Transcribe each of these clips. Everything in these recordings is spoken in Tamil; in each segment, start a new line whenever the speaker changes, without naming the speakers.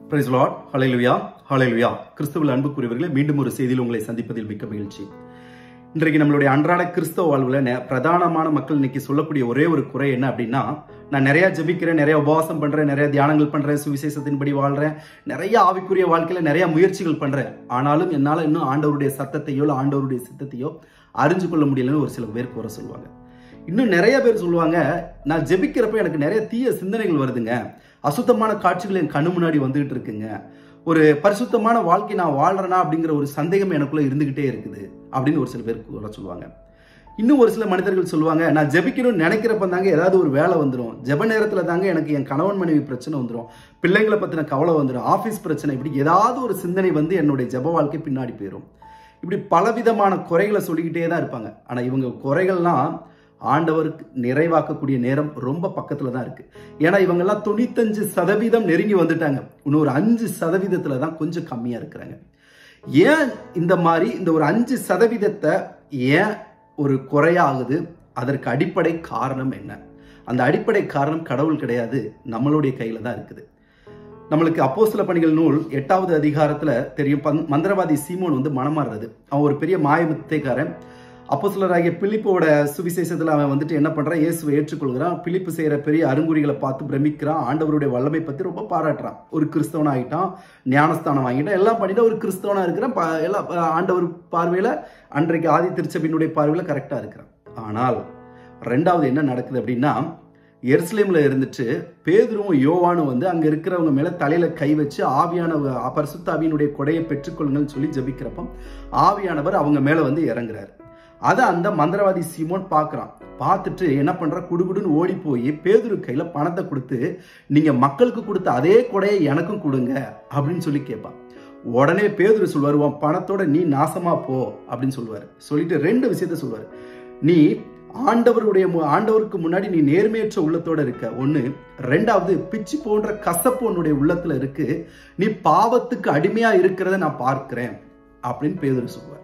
பிரைஸ் லார்ட் ஹalleluya ஹalleluya கிறிஸ்துவில் அன்புக்குரியவர்களே மீண்டும் ஒரு செய்தியில் உங்களை சந்திப்பதில் மிக்க மகிழ்ச்சி இன்றைக்கு நம்மளுடைய அன்றாட கிறிஸ்தவ வாழ்வுல நெ- பிரதானமான மக்கள் இன்னைக்கு சொல்லக்கூடிய ஒரே ஒரு குறை என்ன அப்படின்னா நான் நிறைய ஜெபிக்கிறேன் நிறைய உபவாசம் பண்றேன் நிறைய தியானங்கள் பண்றேன் சுவிசேஷத்தின்படி வாழ்றேன் நிறைய ஆவிக்குரிய வாழ்க்கையில நிறைய முயற்சிகள் பண்றேன் ஆனாலும் என்னால இன்னும் ஆண்டவருடைய சத்தத்தையோ இல்ல ஆண்டவருடைய சித்தத்தையோ அறிஞ்சு கொள்ள முடியலன்னு ஒரு சில பேர் குறை சொல்லுவாங்க இன்னும் நிறைய பேர் சொல்லுவாங்க நான் ஜெபிக்கிறப்ப எனக்கு நிறைய தீய சிந்தனைகள் வருதுங்க அசுத்தமான காட்சிகள் என் கண்ணு முன்னாடி வந்துகிட்டு இருக்குங்க ஒரு பரிசுத்தமான வாழ்க்கை நான் வாழ்றேனா அப்படிங்கிற ஒரு சந்தேகம் எனக்குள்ள இருந்துகிட்டே இருக்குது அப்படின்னு ஒரு சில பேர் கூட சொல்லுவாங்க இன்னும் ஒரு சில மனிதர்கள் சொல்லுவாங்க நான் ஜெபிக்கணும்னு நினைக்கிறப்ப தாங்க ஏதாவது ஒரு வேலை வந்துடும் ஜெப நேரத்துல தாங்க எனக்கு என் கணவன் மனைவி பிரச்சனை வந்துடும் பிள்ளைங்களை பத்தின கவலை வந்துடும் ஆபீஸ் பிரச்சனை இப்படி ஏதாவது ஒரு சிந்தனை வந்து என்னுடைய ஜெப வாழ்க்கை பின்னாடி போயிடும் இப்படி பலவிதமான குறைகளை சொல்லிக்கிட்டே தான் இருப்பாங்க ஆனா இவங்க குறைகள்லாம் ஆண்டவருக்கு நிறைவாக்கக்கூடிய நேரம் ரொம்ப பக்கத்துல தான் இருக்கு ஏன்னா இவங்கெல்லாம் தொண்ணூத்தஞ்சு சதவீதம் நெருங்கி வந்துட்டாங்க இன்னும் ஒரு அஞ்சு சதவீதத்துல தான் கொஞ்சம் கம்மியா இருக்கிறாங்க ஏன் இந்த மாதிரி இந்த ஒரு அஞ்சு சதவீதத்தை ஏன் ஒரு குறையாகுது அதற்கு அடிப்படை காரணம் என்ன அந்த அடிப்படை காரணம் கடவுள் கிடையாது நம்மளுடைய கையில தான் இருக்குது நம்மளுக்கு அப்போஸ்தல பணிகள் நூல் எட்டாவது அதிகாரத்துல தெரியும் பந்- மந்திரவாதி சீமோன் வந்து மனமாறுறது அவன் ஒரு பெரிய மாயமுத்தைக்காரன் அப்போஸ்தலராகிய பிலிப்போட சுவிசேஷத்துல அவன் வந்துட்டு என்ன பண்றான் இயேசுவை ஏற்றுக்கொள்கிறான் பிலிப்பு செய்யற பெரிய அருங்குறிகளை பார்த்து பிரமிக்கிறான் ஆண்டவருடைய வல்லமை பத்தி ரொம்ப பாராட்டுறான் ஒரு கிறிஸ்தவனா ஆயிட்டான் ஞானஸ்தானம் வாங்கிட்டான் எல்லாம் பண்ணிட்டு ஒரு கிறிஸ்தவனா இருக்கிறான் ப- எல்லாம் ப- ஆண்டவர் பார்வையில அன்றைக்கு ஆதி திருச்சபினுடைய பார்வையில கரெக்டா இருக்கிறான் ஆனால் ரெண்டாவது என்ன நடக்குது அப்படின்னா எருசலேம்ல இருந்துட்டு பேதுருவும் யோவானும் வந்து அங்க இருக்கிறவங்க மேல தலையில கை வச்சு ஆவியான பரிசுத்த ஆவியினுடைய கொடையை பெற்றுக்கொள்ளுங்கன்னு சொல்லி ஜெபிக்கிறப்ப ஆவியானவர் அவங்க மேல வந்து இறங்குறாரு அதை அந்த மந்திரவாதி சீமோன் பார்க்கறான் பார்த்துட்டு என்ன பண்ற குடுகுடுன்னு ஓடி போய் பேதுரு கையில பணத்தை கொடுத்து நீங்க மக்களுக்கு கொடுத்த அதே கொடையை எனக்கும் கொடுங்க அப்படின்னு சொல்லி கேட்பான் உடனே பேதுரு சொல்வார் உன் பணத்தோட நீ நாசமா போ அப்படின்னு சொல்லுவாரு சொல்லிட்டு ரெண்டு விஷயத்த சொல்லுவாரு நீ ஆண்டவருடைய மு- ஆண்டவருக்கு முன்னாடி நீ நேர்மையற்ற உள்ளத்தோட இருக்க ஒண்ணு ரெண்டாவது பிச்சு போன்ற கசப்பு உன்னுடைய உள்ளத்துல இருக்கு நீ பாவத்துக்கு அடிமையா இருக்கிறத நான் பார்க்கிறேன் அப்படின்னு பேதுரு சொல்லுவார்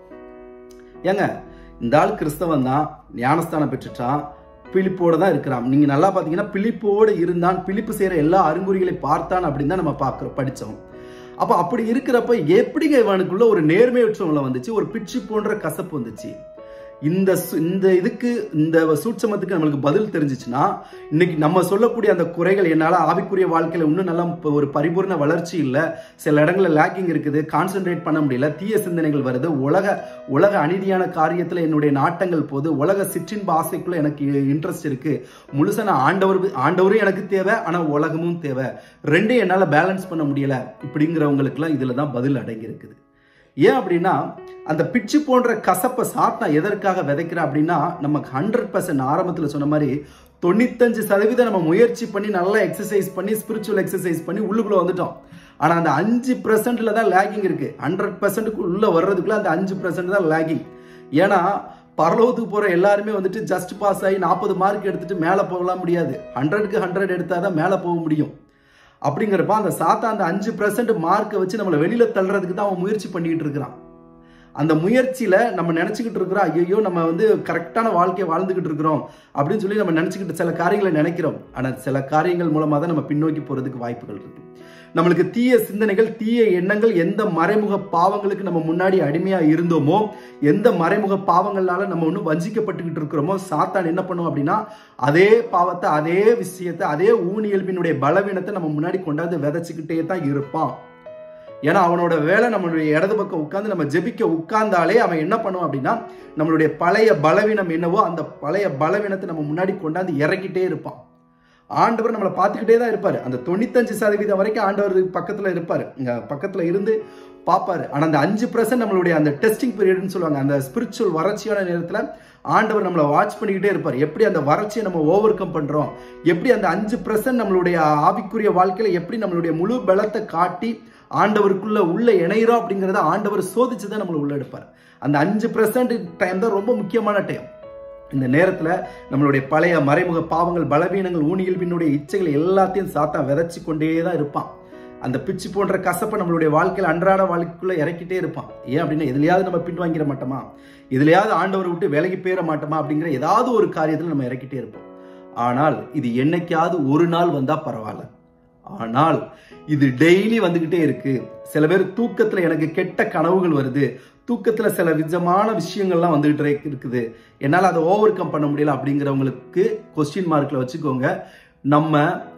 ஏங்க இந்த ஆள் கிறிஸ்தவன் தான் ஞானஸ்தானம் பெற்றுட்டான் பிலிப்போட தான் இருக்கிறான் நீங்க நல்லா பாத்தீங்கன்னா பிலிப்போடு இருந்தான் பிலிப்பு செய்யற எல்லா அறிகுறிகளை பார்த்தான் அப்படின்னு தான் நம்ம பார்க்கிறோம் படிச்சோம் அப்ப அப்படி இருக்கிறப்ப எப்படிங்க இவனுக்குள்ள ஒரு நேர்மையற்றவங்கள வந்துச்சு ஒரு பிச்சு போன்ற கசப்பு வந்துச்சு இந்த சு- இந்த இதுக்கு இந்த சூட்சமத்துக்கு நம்மளுக்கு பதில் தெரிஞ்சிச்சுன்னா இன்னைக்கு நம்ம சொல்லக்கூடிய அந்த குறைகள் என்னால ஆவிக்குரிய வாழ்க்கையில இன்னும் நல்லா இப்ப ஒரு பரிபூர்ண வளர்ச்சி இல்ல சில இடங்கள்ல லேக்கிங் இருக்குது கான்சென்ட்ரேட் பண்ண முடியல தீய சிந்தனைகள் வருது உலக உலக அநீதியான காரியத்துல என்னுடைய நாட்டங்கள் போது உலக சிற்றின்ப ஆசைக்குள்ள எனக்கு இன்ட்ரெஸ்ட் இருக்கு முழுசா நான் ஆண்டவர் ஆண்டவரும் எனக்கு தேவை ஆனா உலகமும் தேவை ரெண்டையும் என்னால பேலன்ஸ் பண்ண முடியல இப்படிங்கிறவங்களுக்குலாம் இதுல தான் பதில் அடங்கி இருக்குது ஏன் அப்படின்னா அந்த பிச்சு போன்ற கசப்பை சாத்தா எதற்காக விதைக்கிறான் அப்படின்னா நமக்கு ஹண்ட்ரட் பர்சன்ட் ஆரம்பத்தில் சொன்ன மாதிரி தொண்ணூத்தஞ்சு சதவீதம் நம்ம முயற்சி பண்ணி நல்லா எக்ஸசைஸ் பண்ணி ஸ்பிரிச்சுவல் எக்ஸசைஸ் பண்ணி உள்ளுக்குள்ள வந்துட்டோம் ஆனா அந்த அஞ்சு பர்சன்ட்ல தான் லேகிங் இருக்கு ஹண்ட்ரட் பர்சன்ட்டுக்கு உள்ள வர்றதுக்குள்ள அந்த அஞ்சு பர்சன்ட் தான் லேகிங் ஏன்னா பரலோகத்துக்கு போற எல்லாருமே வந்துட்டு ஜஸ்ட் பாஸ் ஆகி நாற்பது மார்க் எடுத்துட்டு மேலே போகலாம் முடியாது ஹண்ட்ரடுக்கு ஹண்ட்ரட் எடுத்தாதான் மேலே போக முடியும் அப்படிங்கிறப்ப அந்த சாத்தா அந்த அஞ்சு பர்சன்ட் மார்க்கை வச்சு நம்மளை வெளியில தள்ளுறதுக்கு தான் அவன் முயற்சி பண்ணிக்கிட்டு இருக்கிறான் அந்த முயற்சியில நம்ம நினைச்சுக்கிட்டு இருக்கிறோம் ஐயோ நம்ம வந்து கரெக்டான வாழ்க்கையை வாழ்ந்துகிட்டு இருக்கிறோம் அப்படின்னு சொல்லி நம்ம நினைச்சுக்கிட்டு சில காரியங்களை நினைக்கிறோம் ஆனா சில காரியங்கள் மூலமா தான் நம்ம பின்னோக்கி போறதுக்கு வாய்ப்புகள் இருக்கு நம்மளுக்கு தீய சிந்தனைகள் தீய எண்ணங்கள் எந்த மறைமுக பாவங்களுக்கு நம்ம முன்னாடி அடிமையா இருந்தோமோ எந்த மறைமுக பாவங்களால நம்ம ஒன்றும் வஞ்சிக்கப்பட்டுக்கிட்டு இருக்கிறோமோ சாத்தான் என்ன பண்ணுவோம் அப்படின்னா அதே பாவத்தை அதே விஷயத்தை அதே ஊனியல்பினுடைய பலவீனத்தை நம்ம முன்னாடி கொண்டாந்து விதைச்சுக்கிட்டே தான் இருப்பான் ஏன்னா அவனோட வேலை நம்மளுடைய இடது பக்கம் உட்கார்ந்து நம்ம ஜெபிக்க உட்கார்ந்தாலே அவன் என்ன பண்ணுவான் அப்படின்னா நம்மளுடைய பழைய பலவீனம் என்னவோ அந்த பழைய பலவீனத்தை நம்ம முன்னாடி கொண்டாந்து இறக்கிட்டே இருப்பான் ஆண்டவர் நம்மளை பார்த்துக்கிட்டே தான் இருப்பாரு அந்த தொண்ணூத்தஞ்சு சதவீதம் வரைக்கும் ஆண்டவர் பக்கத்துல இருப்பாரு இங்க பக்கத்துல இருந்து பார்ப்பாரு ஆனா அந்த அஞ்சு பர்சன்ட் நம்மளுடைய அந்த டெஸ்டிங் பீரியட்னு சொல்லுவாங்க அந்த ஸ்பிரிச்சுவல் வறட்சியான நேரத்துல ஆண்டவர் நம்மளை வாட்ச் பண்ணிக்கிட்டே இருப்பார் எப்படி அந்த வறட்சியை நம்ம ஓவர் கம் பண்றோம் எப்படி அந்த அஞ்சு பர்சன்ட் நம்மளுடைய ஆவிக்குரிய வாழ்க்கையில எப்படி நம்மளுடைய முழு பலத்தை காட்டி ஆண்டவருக்குள்ள உள்ள இணைகிறோம் அப்படிங்கறத ஆண்டவர் சோதிச்சு தான் நம்மளை உள்ள எடுப்பார் அந்த அஞ்சு பர்சன்ட் டைம் தான் ரொம்ப முக்கியமான டைம் இந்த நேரத்துல நம்மளுடைய பழைய மறைமுக பாவங்கள் பலவீனங்கள் ஊனியல்பினுடைய இச்சைகள் எல்லாத்தையும் சாத்தா விதைச்சு கொண்டே தான் இருப்பான் அந்த பிச்சு போன்ற கசப்பை நம்மளுடைய வாழ்க்கையில அன்றாட வாழ்க்கைக்குள்ள இறக்கிட்டே இருப்பான் ஏன் அப்படின்னா எதுலையாவது நம்ம பின்வாங்கிட மாட்டோமா எதுலையாவது ஆண்டவரை விட்டு விலகி போயிட மாட்டோமா அப்படிங்கிற ஏதாவது ஒரு காரியத்துல நம்ம இறக்கிட்டே இருப்போம் ஆனால் இது என்னைக்காவது ஒரு நாள் வந்தா பரவாயில்ல ஆனால் இது டெய்லி வந்துகிட்டே இருக்கு சில பேர் தூக்கத்துல எனக்கு கெட்ட கனவுகள் வருது தூக்கத்துல சில விதமான விஷயங்கள்லாம் வந்துகிட்டே இருக்குது என்னால் அதை ஓவர் கம் பண்ண முடியல அப்படிங்கிறவங்களுக்கு கொஸ்டின் மார்க்ல வச்சுக்கோங்க நம்ம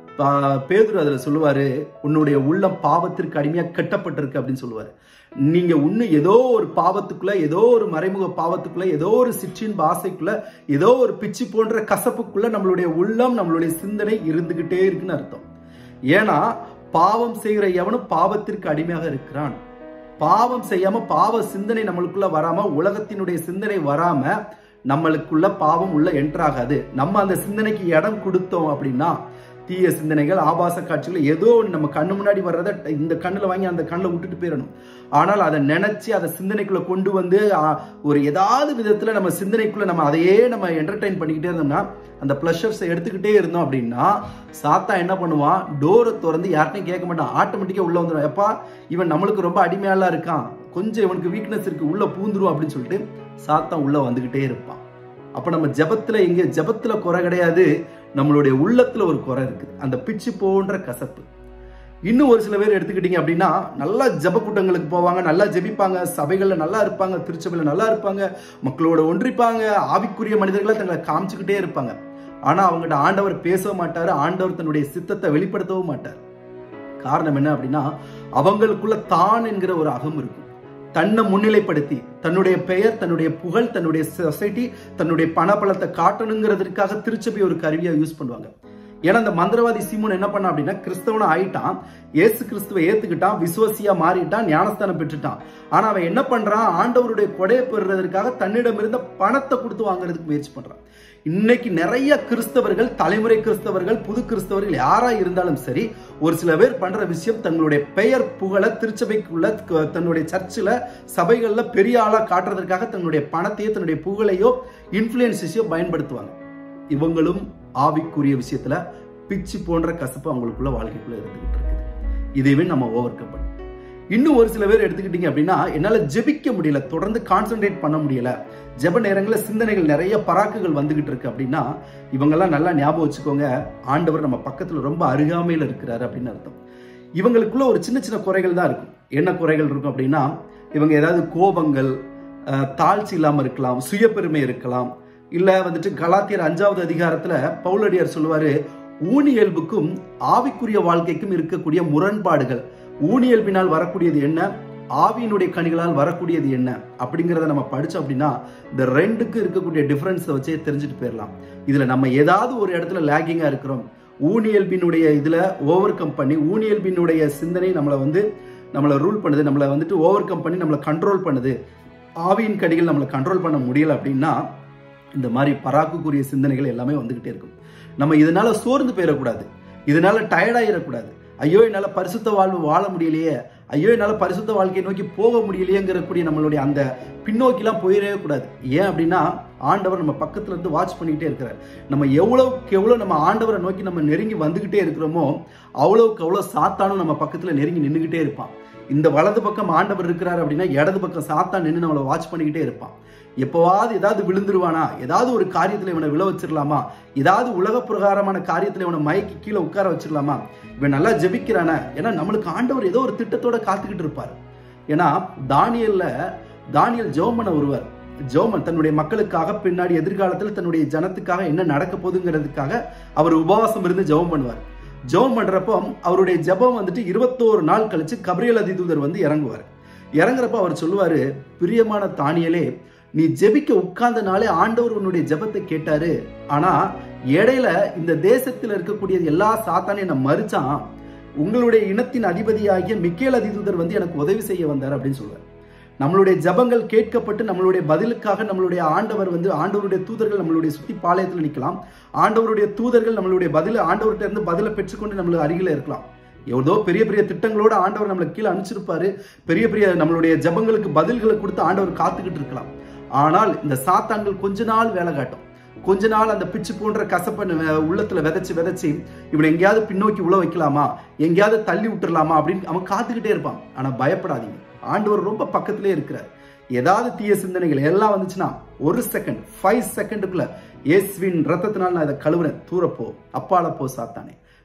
பா- பேதுரு அதுல சொல்லுவாரு உன்னுடைய உள்ளம் பாவத்திற்கு அடிமையா கட்டப்பட்டிருக்கு அப்படின்னு சொல்லுவாரு நீங்க இன்னும் ஏதோ ஒரு பாவத்துக்குள்ள ஏதோ ஒரு மறைமுக பாவத்துக்குள்ள ஏதோ ஒரு சிற்றின் ஆசைக்குள்ள ஏதோ ஒரு பிச்சு போன்ற கசப்புக்குள்ள நம்மளுடைய உள்ளம் நம்மளுடைய சிந்தனை இருந்துகிட்டே இருக்குன்னு அர்த்தம் ஏன்னா பாவம் செய்கிற எவனும் பாவத்திற்கு அடிமையாக இருக்கிறான் பாவம் செய்யாம பாவ சிந்தனை நம்மளுக்குள்ள வராம உலகத்தினுடைய சிந்தனை வராம நம்மளுக்குள்ள பாவம் உள்ள என்ட்ராகாது நம்ம அந்த சிந்தனைக்கு இடம் கொடுத்தோம் அப்படின்னா தீய சிந்தனைகள் ஆபாச காட்சிகள் ஏதோ ஒண்ணு நம்ம கண்ணு முன்னாடி வர்றத இந்த கண்ணுல வாங்கி அந்த கண்ணில் விட்டுட்டு போயிடணும் ஆனால் அதை நினைச்சு அதை சிந்தனைக்குள்ள கொண்டு வந்து ஆ, ஒரு ஏதாவது விதத்துல நம்ம சிந்தனைக்குள்ள நம்ம அதையே நம்ம என்டர்டைன் பண்ணிக்கிட்டே இருந்தோம்னா அந்த ப்ளஷர்ஸை எடுத்துக்கிட்டே இருந்தோம் அப்படின்னா சாத்தா என்ன பண்ணுவான் டோரை திறந்து யார்ட்டையும் கேட்க மாட்டான் ஆட்டோமேட்டிக்கா உள்ள வந்துடும் எப்பா இவன் நம்மளுக்கு ரொம்ப அடிமையாலாம் இருக்கான் கொஞ்சம் இவனுக்கு வீக்னஸ் இருக்கு உள்ள பூந்துரும் அப்படின்னு சொல்லிட்டு சாத்தான் உள்ள வந்துகிட்டே இருப்பான் அப்ப நம்ம ஜெபத்துல எங்க ஜெபத்துல குறை கிடையாது நம்மளுடைய உள்ளத்துல ஒரு குறை இருக்குது அந்த பிச்சு போன்ற கசப்பு இன்னும் ஒரு சில பேர் எடுத்துக்கிட்டீங்க அப்படின்னா நல்லா ஜெப கூட்டங்களுக்கு போவாங்க நல்லா ஜெபிப்பாங்க சபைகள்ல நல்லா இருப்பாங்க திருச்சபையில நல்லா இருப்பாங்க மக்களோட ஒன்றிப்பாங்க ஆவிக்குரிய மனிதர்களை தங்களை காமிச்சுக்கிட்டே இருப்பாங்க ஆனா அவங்ககிட்ட ஆண்டவர் பேசவும் மாட்டாரு ஆண்டவர் தன்னுடைய சித்தத்தை வெளிப்படுத்தவும் மாட்டார் காரணம் என்ன அப்படின்னா அவங்களுக்குள்ள தான் என்கிற ஒரு அகம் இருக்கும் தன்னை முன்னிலைப்படுத்தி தன்னுடைய பெயர் தன்னுடைய புகழ் தன்னுடைய சொசைட்டி தன்னுடைய பணபலத்தை காட்டணுங்கிறதுக்காக திருச்சபை ஒரு கருவியா யூஸ் பண்ணுவாங்க ஏன்னா அந்த மந்திரவாதி சீமோன் என்ன பண்ணான் அப்படின்னா கிறிஸ்தவனை ஆயிட்டான் இயேசு கிறிஸ்துவை ஏத்துக்கிட்டான் விசுவாசியா மாறிட்டான் ஞானஸ்தானம் பெற்றுட்டான் ஆனா அவன் என்ன பண்றான் ஆண்டவருடைய கொடையை பெறுறதற்காக தன்னிடம் இருந்த பணத்தை கொடுத்து வாங்குறதுக்கு முயற்சி பண்றான் இன்னைக்கு நிறைய கிறிஸ்தவர்கள் தலைமுறை கிறிஸ்தவர்கள் புது கிறிஸ்தவர்கள் யாரா இருந்தாலும் சரி ஒரு சில பேர் பண்ற விஷயம் தங்களுடைய பெயர் புகழ திருச்சபைக்குள்ள க- தன்னுடைய சர்ச்சில் சபைகள்ல பெரிய ஆளா காட்டுறதற்காக தன்னுடைய பணத்தையோ தன்னுடைய புகழையோ இன்ஃபுளுசஸையோ பயன்படுத்துவாங்க இவங்களும் ஆவிக்குரிய விஷயத்துல பிச்சு போன்ற கசப்பு அவங்களுக்குள்ள வாழ்க்கைக்குள்ள இருந்துகிட்டு இருக்குது இதையுமே நம்ம ஓவர் கம் பண்ணணும் இன்னும் ஒரு சில பேர் எடுத்துக்கிட்டீங்க அப்படின்னா என்னால ஜெபிக்க முடியல தொடர்ந்து கான்சென்ட்ரேட் பண்ண முடியல ஜெப நேரங்களில் சிந்தனைகள் நிறைய பராக்குகள் வந்துகிட்டு இருக்கு அப்படின்னா இவங்கெல்லாம் நல்லா ஞாபகம் வச்சுக்கோங்க ஆண்டவர் நம்ம பக்கத்துல ரொம்ப அருகாமையில் இருக்கிறாரு அப்படின்னு அர்த்தம் இவங்களுக்குள்ள ஒரு சின்ன சின்ன குறைகள் தான் இருக்கும் என்ன குறைகள் இருக்கும் அப்படின்னா இவங்க ஏதாவது கோபங்கள் அஹ், தாழ்ச்சி இல்லாம இருக்கலாம் சுயபெருமை இருக்கலாம் இல்ல வந்துட்டு கலாத்தியர் அஞ்சாவது அதிகாரத்துல பவுலடியார் சொல்லுவாரு ஊனியல்புக்கும் ஆவிக்குரிய வாழ்க்கைக்கும் இருக்கக்கூடிய முரண்பாடுகள் ஊனியல்பினால் வரக்கூடியது என்ன ஆவியினுடைய கனிகளால் வரக்கூடியது என்ன அப்படிங்கிறத நம்ம படிச்சோம் அப்படின்னா இந்த ரெண்டுக்கு இருக்கக்கூடிய டிஃபரன்ஸை வச்சே தெரிஞ்சுட்டு போயிடலாம் இதுல நம்ம ஏதாவது ஒரு இடத்துல லேகிங்கா இருக்கிறோம் ஊனியல்பினுடைய இதுல ஓவர் கம் பண்ணி ஊனியல்பினுடைய சிந்தனை நம்மளை வந்து நம்மளை ரூல் பண்ணுது நம்மளை வந்துட்டு ஓவர் கம் பண்ணி நம்மளை கண்ட்ரோல் பண்ணுது ஆவியின் கடிகள் நம்மளை கண்ட்ரோல் பண்ண முடியல அப்படின்னா இந்த மாதிரி பராக்குக்குரிய சிந்தனைகள் எல்லாமே வந்துகிட்டே இருக்கும் நம்ம இதனால சோர்ந்து போயிடக்கூடாது இதனால டயர்டாயிடக்கூடாது ஐயோ என்னால் பரிசுத்த வாழ்வு வாழ முடியலையே ஐயோ என்னால் பரிசுத்த வாழ்க்கையை நோக்கி போக முடியலையேங்கிற கூடிய நம்மளுடைய அந்த பின்னோக்கிலாம் போயிடவே கூடாது ஏன் அப்படின்னா ஆண்டவர் நம்ம பக்கத்துல இருந்து வாட்ச் பண்ணிக்கிட்டே இருக்கிறார் நம்ம எவ்வளவுக்கு எவ்வளோ நம்ம ஆண்டவரை நோக்கி நம்ம நெருங்கி வந்துகிட்டே இருக்கிறோமோ அவ்வளவுக்கு அவ்வளோ சாத்தானும் நம்ம பக்கத்துல நெருங்கி நின்றுகிட்டே இருப்பான் இந்த வலது பக்கம் ஆண்டவர் இருக்கிறார் அப்படின்னா இடது பக்கம் சாத்தான் நின்று நம்மளை வாட்ச் பண்ணிக்கிட்டே இருப்பான் எப்பவாவது ஏதாவது விழுந்துருவானா ஏதாவது ஒரு காரியத்துல இவனை விழ வச்சிடலாமா ஏதாவது உலக பிரகாரமான காரியத்துல இவனை மயக்கி கீழே உட்கார வச்சிடலாமா இவன் நல்லா ஜெபிக்கிறானே ஏன்னா நம்மளுக்கு ஆண்டவர் ஏதோ ஒரு திட்டத்தோட காத்துக்கிட்டு இருப்பார் ஏன்னா தானியல்ல தானியல் ஜெபம் ஒருவர் ஜோமன் தன்னுடைய மக்களுக்காக பின்னாடி எதிர்காலத்தில் தன்னுடைய ஜனத்துக்காக என்ன நடக்க போகுதுங்கிறதுக்காக அவர் உபவாசம் இருந்து ஜெபம் பண்ணுவார் ஜெபம் பண்றப்போ அவருடைய ஜெபம் வந்துட்டு இருபத்தோரு நாள் கழிச்சு கபிரியல் அதிதூதர் வந்து இறங்குவார் இறங்குறப்ப அவர் சொல்லுவாரு பிரியமான தானியலே நீ ஜெபிக்க உட்கார்ந்த நாளே ஆண்டவர் உன்னுடைய ஜெபத்தை கேட்டாரு ஆனா இடையில இந்த தேசத்துல இருக்கக்கூடிய எல்லா சாத்தானையும் நான் மறிச்சான் உங்களுடைய இனத்தின் அதிபதியாகிய மிக்கேல் அதிதூதர் வந்து எனக்கு உதவி செய்ய வந்தார் அப்படின்னு சொல்லுவார் நம்மளுடைய ஜபங்கள் கேட்கப்பட்டு நம்மளுடைய பதிலுக்காக நம்மளுடைய ஆண்டவர் வந்து ஆண்டவருடைய தூதர்கள் நம்மளுடைய சுத்தி பாளையத்தில் நிற்கலாம் ஆண்டவருடைய தூதர்கள் நம்மளுடைய பதில ஆண்டவர்கிட்ட இருந்து பதிலை பெற்றுக்கொண்டு நம்மளுக்கு அருகில இருக்கலாம் எவ்வளோ பெரிய பெரிய திட்டங்களோட ஆண்டவர் நம்மளை கீழே அனுப்பிச்சிருப்பாரு பெரிய பெரிய நம்மளுடைய ஜபங்களுக்கு பதில்களை கொடுத்து ஆண்டவர் காத்துக்கிட்டு இருக்கலாம் ஆனால் இந்த சாத்தான்கள் கொஞ்ச நாள் வேலை காட்டும் கொஞ்ச நாள் அந்த பிச்சு போன்ற கசப்பை ந- உள்ளத்துல விதைச்சு விதைச்சு இவனை எங்கேயாவது பின்னோக்கி உள்ள வைக்கலாமா எங்கேயாவது தள்ளி விட்டுறலாமா அப்படின்னு அவன் காத்துக்கிட்டே இருப்பான் ஆனா பயப்படாதீங்க ஆண்டவர் ரொம்ப பக்கத்திலே இருக்கிறார் ஏதாவது தீய சிந்தனைகள் எல்லாம் வந்துச்சுன்னா ஒரு செகண்ட் ஃபைவ் செகண்டுக்குள்ள இயேசுவின் ரத்தத்தினால் நான் இதை கழுவுறேன் தூரப்போ அப்பால போ சாத்தானே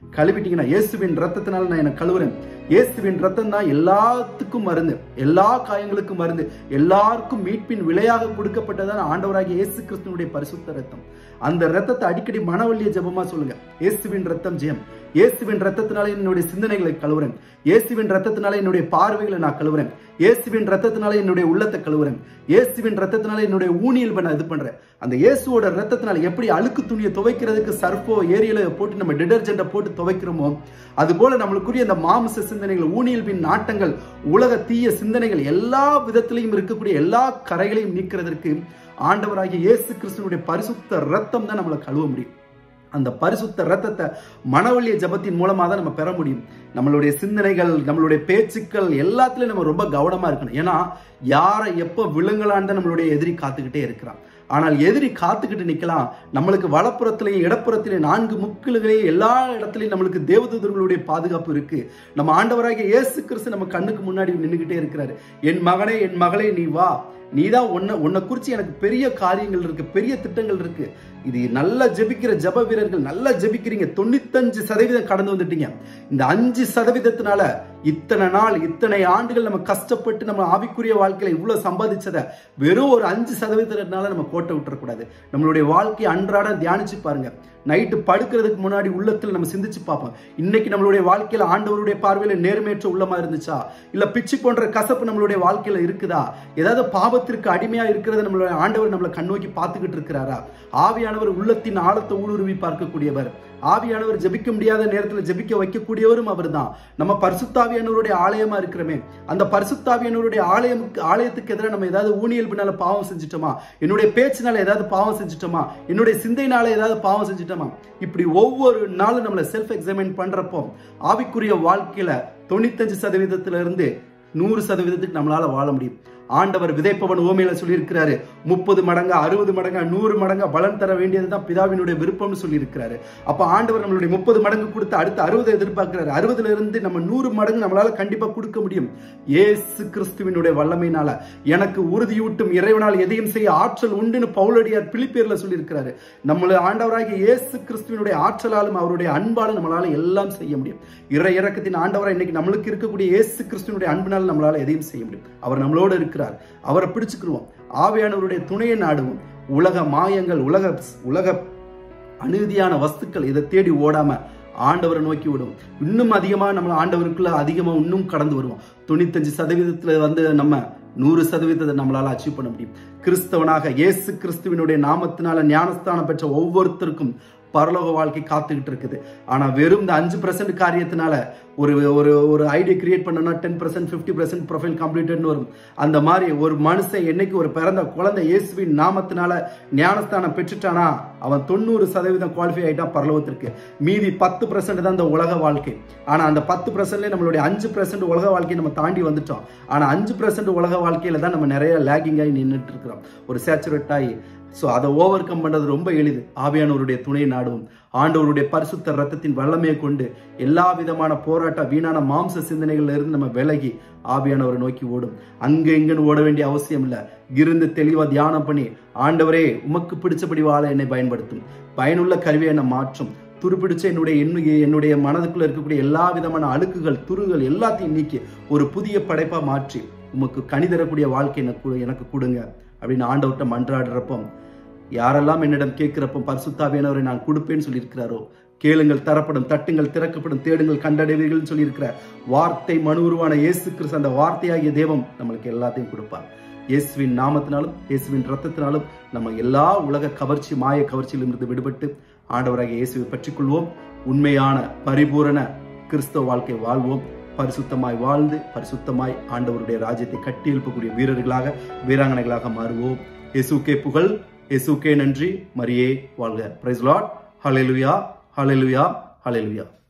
கழுவிட்டீங்கன்னா இயேசுவின் ரத்தத்தினால நான் என்ன கழுவுறேன் இயேசுவின் ரத்தம் தான் எல்லாத்துக்கும் மருந்து எல்லா காயங்களுக்கும் மருந்து எல்லாருக்கும் மீட்பின் விலையாக கொடுக்கப்பட்டதான் ஆண்டவராகிய இயேசு கிறிஸ்துவனுடைய பரிசுத்த ரத்தம் அந்த ரத்தத்தை அடிக்கடி மனவழிய ஜெபமா சொல்லுங்க இயேசுவின் ரத்தம் ஜெயம் இயேசுவின் ரத்தத்தினால என்னுடைய சிந்தனைகளை கழுவுறேன் இயேசுவின் ரத்தத்தினால என்னுடைய பார்வைகளை நான் கழுவுறேன் இயேசுவின் ரத்தத்தினால என்னுடைய உள்ளத்தை கழுவுறேன் இயேசுவின் ரத்தத்தினால என்னுடைய ஊனியல் நான் இது பண்றேன் அந்த இயேசுவோட ரத்தத்தினால எப்படி அழுக்கு துணியை துவைக்கிறதுக்கு சர்ஃபோ ஏரியல போட்டு நம்ம டிடர்ஜென்ட்டை போட்டு துவைக்கிறோமோ அது போல நம்மளுக்குரிய அந்த மாமிச சிந்தனைகள் ஊனியல்பின் நாட்டங்கள் உலக தீய சிந்தனைகள் எல்லா விதத்திலையும் இருக்கக்கூடிய எல்லா கரைகளையும் நீக்கிறதற்கு ஆண்டவராகிய இயேசு கிறிஸ்துவனுடைய பரிசுத்த ரத்தம் தான் நம்மளை கழுவ முடியும் அந்த பரிசுத்த ரத்தத்தை மனவழிய ஜபத்தின் மூலமாக தான் நம்ம பெற முடியும் நம்மளுடைய சிந்தனைகள் நம்மளுடைய பேச்சுக்கள் எல்லாத்துலயும் நம்ம ரொம்ப கவனமா இருக்கணும் ஏன்னா யாரை எப்போ விழுங்கலான்னு தான் நம்மளுடைய எதிரி காத்துக்கிட்டே இருக்கிறான் ஆனால் எதிரி காத்துக்கிட்டு நிக்கலாம் நம்மளுக்கு வலப்புறத்திலேயும் இடப்புறத்திலேயும் நான்கு முக்கிலையும் எல்லா இடத்துலையும் நம்மளுக்கு தேவதூதர்களுடைய பாதுகாப்பு இருக்கு நம்ம ஆண்டவராகிய இயேசு கிறிஸ்து நம்ம கண்ணுக்கு முன்னாடி நின்றுகிட்டே இருக்கிறாரு என் மகனே என் மகளே நீ வா நீதான் உன்னை உன்னை குறித்து எனக்கு பெரிய காரியங்கள் இருக்கு பெரிய திட்டங்கள் இருக்கு இது நல்லா ஜெபிக்கிற ஜப வீரர்கள் நல்லா ஜெபிக்கிறீங்க தொண்ணூத்தஞ்சு சதவீதம் கடந்து வந்துட்டீங்க இந்த அஞ்சு சதவீதத்தினால இத்தனை நாள் இத்தனை ஆண்டுகள் நம்ம கஷ்டப்பட்டு நம்ம ஆவிக்குரிய வாழ்க்கையில இவ்வளவு சம்பாதிச்சத வெறும் ஒரு அஞ்சு சதவீதத்தினால நம்ம கோட்டை விட்டுறக்கூடாது நம்மளுடைய வாழ்க்கையை அன்றாட தியானிச்சு பாருங்க நைட்டு படுக்கிறதுக்கு முன்னாடி உள்ளத்துல நம்ம சிந்திச்சு பார்ப்போம் இன்னைக்கு நம்மளுடைய வாழ்க்கையில ஆண்டவருடைய பார்வையில நேர்மையற்ற உள்ளமா இருந்துச்சா இல்ல பிச்சு போன்ற கசப்பு நம்மளுடைய வாழ்க்கையில இருக்குதா ஏதாவது பாவத்திற்கு அடிமையா இருக்கிறத நம்மளுடைய ஆண்டவர் நம்மளை கண்ணோக்கி பார்த்துக்கிட்டு இருக்கிறாரா ஆவியானவர் உள்ளத்தின் ஆழத்தை ஊடுருவி பார்க்கக்கூடியவர் ஆவியானவர் ஜெபிக்க முடியாத நேரத்தில் ஜெபிக்க வைக்கக்கூடியவரும் அவர் தான் நம்ம பரிசுத்தாவியானவருடைய ஆலயமா இருக்கிறோமே அந்த பரிசுத்தாவியானவருடைய ஆலயமுக்கு ஆலயத்துக்கு எதிராக நம்ம ஏதாவது ஊனியல்பினால பாவம் செஞ்சுட்டோமா என்னுடைய பேச்சினால ஏதாவது பாவம் செஞ்சுட்டோமா என்னுடைய சிந்தையினால ஏதாவது பாவம் செஞ்சுட்டோமா இப்படி ஒவ்வொரு நாளும் நம்மளை செல்ஃப் எக்ஸாமின் பண்றப்போ ஆவிக்குரிய வாழ்க்கையில தொண்ணூத்தஞ்சு சதவீதத்துல இருந்து நூறு சதவீதத்துக்கு நம்மளால வாழ முடியும் ஆண்டவர் விதைப்பவன் ஓமையில சொல்லியிருக்கிறாரு முப்பது மடங்கா அறுபது மடங்கா நூறு மடங்கா பலன் தர வேண்டியதுதான் பிதாவினுடைய விருப்பம்னு சொல்லியிருக்கிறாரு அப்ப ஆண்டவர் நம்மளுடைய முப்பது மடங்கு கொடுத்து அடுத்து அறுபது எதிர்பார்க்கிறாரு அறுபதுல இருந்து நம்ம நூறு மடங்கு நம்மளால கண்டிப்பா கொடுக்க முடியும் ஏசு கிறிஸ்துவினுடைய வல்லமையினால எனக்கு உறுதியூட்டும் இறைவனால் எதையும் செய்ய ஆற்றல் உண்டுன்னு பவுலடியார் பிலிப்பேர்ல சொல்லியிருக்கிறாரு நம்மள ஆண்டவராகிய இயேசு கிறிஸ்துவினுடைய ஆற்றலாலும் அவருடைய அன்பாலும் நம்மளால எல்லாம் செய்ய முடியும் இறை இறக்கத்தின் ஆண்டவராக இன்னைக்கு நம்மளுக்கு இருக்கக்கூடிய இயேசு கிறிஸ்துவனுடைய அன்பினால் நம்மளால எதையும் செய்ய முடியும் அவர் நம்மளோட இருக்கிறார் அவரை பிடிச்சுக்கிடுவோம் ஆவியானவருடைய துணையை நாடுவோம் உலக மாயங்கள் உலக உலக அநீதியான வஸ்துக்கள் இதை தேடி ஓடாம ஆண்டவரை நோக்கி விடும் இன்னும் அதிகமா நம்ம ஆண்டவருக்குள்ள அதிகமா இன்னும் கடந்து வருவோம் தொண்ணூத்தஞ்சு சதவீதத்துல வந்து நம்ம நூறு சதவீதத்தை நம்மளால அச்சீவ் பண்ண முடியும் கிறிஸ்தவனாக இயேசு கிறிஸ்துவினுடைய நாமத்தினால ஞானஸ்தானம் பெற்ற ஒவ்வொருத்தருக்கும் பரலோக வாழ்க்கை காத்துக்கிட்டு இருக்குது ஆனா வெறும் இந்த அஞ்சு பர்சன்ட் காரியத்தினால ஒரு ஒரு ஒரு ஐடியா கிரியேட் பண்ணனா ten percent fifty percent profile கம்ப்ளீட்டட்னு வரும் அந்த மாதிரி ஒரு மனுஷன் என்னைக்கு ஒரு பிறந்த குழந்தை இயேசுவின் நாமத்தினால ஞானஸ்தானம் பெற்றுட்டானா அவன் தொண்ணூறு சதவீதம் குவாலிஃபை ஆயிட்டான் பரலோகத்திற்கு மீதி பத்து பர்சன்ட் தான் இந்த உலக வாழ்க்கை ஆனா அந்த பத்து பர்சன்ட்ல நம்மளுடைய அஞ்சு பர்சன்ட் உலக வாழ்க்கையை நம்ம தாண்டி வந்துட்டோம் ஆனா அஞ்சு பர்சன்ட் உலக வாழ்க்கையில தான் நம்ம நிறைய லேகிங் ஆகி நின்றுட்டு இருக்கிறோம் ஒரு சேச்சுரேட் ஆகி ஸோ அதை ஓவர் கம் பண்ணுறது ரொம்ப எளிது ஆவியானவருடைய துணை நாடுவோம் ஆண்டவருடைய பரிசுத்த ரத்தத்தின் வல்லமையை கொண்டு எல்லா விதமான போராட்ட வீணான மாம்ச சிந்தனைகள்ல இருந்து நம்ம விலகி ஆவியானவரை நோக்கி ஓடும் அங்க இங்கன்னு ஓட வேண்டிய அவசியம் இல்லை இருந்து தெளிவா தியானம் பண்ணி ஆண்டவரே உமக்கு பிடிச்சபடி வாழ என்னை பயன்படுத்தும் பயனுள்ள கருவியை என்னை மாற்றும் துருப்பிடிச்ச என்னுடைய எண்ணுகை என்னுடைய மனதுக்குள்ள இருக்கக்கூடிய எல்லா விதமான அழுக்குகள் துருகள் எல்லாத்தையும் நீக்கி ஒரு புதிய படைப்பா மாற்றி உமக்கு கனி தரக்கூடிய வாழ்க்கை எனக்கு எனக்கு கொடுங்க அப்படின்னு ஆண்டவர்கிட்ட மன்றாடுறப்போ யாரெல்லாம் என்னிடம் கேட்கிறப்போ பரிசுத்தாவியானவரை நான் கொடுப்பேன்னு சொல்லியிருக்கிறாரோ கேளுங்கள் தரப்படும் தட்டுங்கள் திறக்கப்படும் தேடுங்கள் கண்டடைவீர்கள் சொல்லியிருக்கிற வார்த்தை மனு உருவான இயேசு கிறிஸ்து அந்த வார்த்தையாகிய தெய்வம் நம்மளுக்கு எல்லாத்தையும் கொடுப்பார் இயேசுவின் நாமத்தினாலும் இயேசுவின் ரத்தத்தினாலும் நம்ம எல்லா உலக கவர்ச்சி மாய கவர்ச்சியிலிருந்து விடுபட்டு ஆண்டவராகிய இயேசுவை பற்றிக்கொள்வோம் உண்மையான பரிபூரண கிறிஸ்தவ வாழ்க்கை வாழ்வோம் பரிசுத்தமாய் வாழ்ந்து பரிசுத்தமாய் ஆண்டவருடைய ராஜ்யத்தை கட்டி எழுப்பக்கூடிய வீரர்களாக வீராங்கனைகளாக மாறுவோம் இயேசுக்கே புகழ் இயேசுக்கே நன்றி மரியே வாழ்க பிரைஸ் லார்ட் ஹalleluya ஹalleluya ஹalleluya